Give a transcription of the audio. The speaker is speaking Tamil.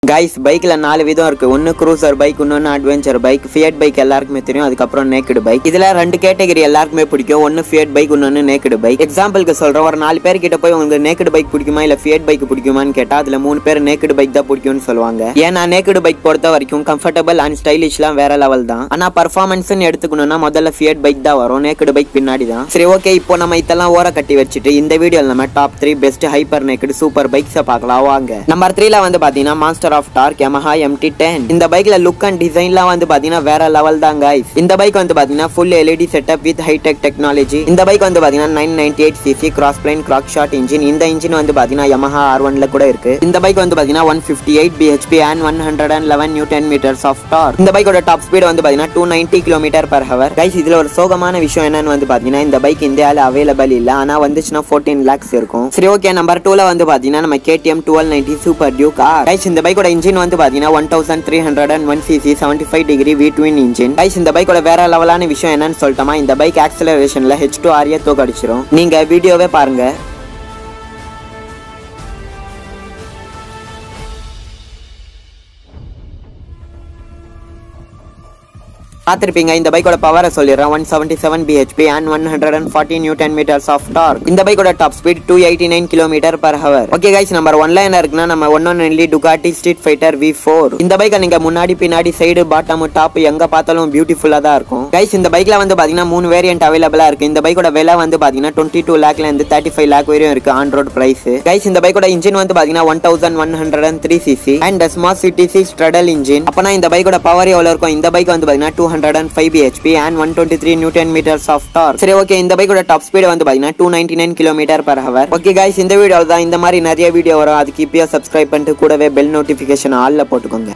கைஸ் பைக்ல நாலு விதம் இருக்கு ஒன்னு க்ரூசர் பைக் இன்னொன்னு அட்வென்ச்சர் பைக் ஃபியட் பைக் எல்லாருக்குமே தெரியும் அதுக்கப்புறம் நேக்கடு பைக் இதுல ரெண்டு கேட்டகரி எல்லாருக்குமே பிடிக்கும் ஒன்னு ஃபியட் பைக் இன்னொன்னு நேக்கடு பைக் எக்ஸாம்பிளுக்கு சொல்றேன் ஒரு நாலு பேர் கிட்ட போய் உங்களுக்கு நேக்கடு பைக் பிடிக்குமா இல்ல ஃபியட் பைக் பிடிக்குமான்னு கேட்டா அதுல மூணு பேர் நேக்கடு பைக் தான் பிடிக்கும்னு சொல்லுவாங்க ஏன்னா நேக்கடு பைக் பொறுத்த வரைக்கும் கம்ஃபர்டபுள் அண்ட் ஸ்டைலிஷ்லாம் வேற லெவல் தான் ஆனா பர்ஃபார்மன்ஸ்னு எடுத்துக்கணும்னா முதல்ல ஃபியட் பைக் தான் வரும் நேக்கடு பைக் பின்னாடி தான் சரி ஓகே இப்போ நம்ம இதெல்லாம் ஓர கட்டி வச்சுட்டு இந்த வீடியோல நம்ம top three best hyper naked super பைக்ஸை பார்க்கலாம் வாங்க நம்பர் த்ரீல வந்து பாத்தீங்கன்னா master of torque Yamaha MT ten இந்த பைக்ல லுக் அண்ட் டிசைன்லாம் வந்து பாத்தீங்கன்னா வேற லெவல் தான் guys இந்த பைக் வந்து பாத்தீங்கன்னா full LED setup with hi tech technology இந்த பைக் வந்து பாத்தீங்கன்னா nine ninety eight CC cross plane crankshaft engine இந்த இன்ஜின் வந்து பாத்தீங்கன்னா Yamaha ஆர் ஒன்ல கூட இருக்கு இந்த பைக் வந்து பாத்தீங்கன்னா one fifty eight BHP and one hundred and eleven newton metres of torque இந்த பைக்கோட டாப் ஸ்பீட் வந்து பாத்தீங்கன்னா two ninety kilometre per hour guys இதுல ஒரு சோகமான விஷயம் என்னன்னு வந்து பாத்தீங்கன்னா இந்த பைக் இந்தியாவில் அவைலபிள் இல்ல ஆனா வந்துச்சுன்னா ஃபோர்டீன் லேக்ஸ் இருக்கும் சரி ஓகே நம்பர் டூல வந்து பாத்தீங்கன்னா நம்ம KTM twelve ninety super duke R guys இந்த பைக்கோட இன்ஜின் வந்து பாத்தீங்கன்னா one thousand three hundred and one CC seventy five degree V twin engine guys இந்த பைக்கோட வேற லெவலான விஷயம் என்னன்னு சொல்லிட்டோமா இந்த பைக் ஆக்சலரேஷன்ல ஹெச் டூ ஆரியா தோக்கடிச்சிரும் நீங்க வீடியோவே பாருங்க பார்த்திருப்பீங்க இந்த பைக்கோட பவரை சொல்லிடுறேன் one seventy seven BHP and one hundred and forty newton metres of torque இந்த பைக்கோட top speed two eighty nine kilometre per hour okay guys number ஒன்ல என்ன இருக்குன்னா நம்ம one one only Ducati Streetfighter V four இந்த பைக்கை நீங்க முன்னாடி பின்னாடி சைடு பாட்டம் டாப் எங்க பார்த்தாலும் பியூட்டிஃபுல்லா தான் இருக்கும் கைஸ் இந்த பைக்ல வந்து பாத்தீங்கன்னா மூணு வேரியன்ட் அவைலபிளா இருக்கு இந்த பைக்கோட விலை வந்து பாத்தீங்கன்னா டுவெண்ட்டி டூ லேக்ல இருந்து தேர்ட்டி ஃபைவ் லேக் வரையும் இருக்கு ஆன் ரோட் பிரைஸ் கைஸ் இந்த பைக்கோட இன்ஜின் வந்து பாத்தீங்கன்னா one thousand one hundred and three CC and smart சிட்டிசி ஸ்ட்ரடல் இன்ஜின் அப்பனா இந்த பைக்கோட பவர் எவ்வளவு இருக்கும் இந்த பைக் வந்து பாத்தீங்கன்னா two hundred and five BHP and one twenty three newton metres of torque சரி ஓகே இந்த பைக்கோட டாப் ஸ்பீட் வந்து பாத்தீங்கன்னா two ninety nine kilometre per hour okay guys இந்த வீடியோவில் தான் இந்த மாதிரி நிறைய வீடியோ வரும் அதுக்கு இப்பயே சப்ஸ்கிரைப் பண்ணிட்டு கூடவே பெல் நோட்டிஃபிகேஷன் ஆல்ல போட்டுக்கோங்க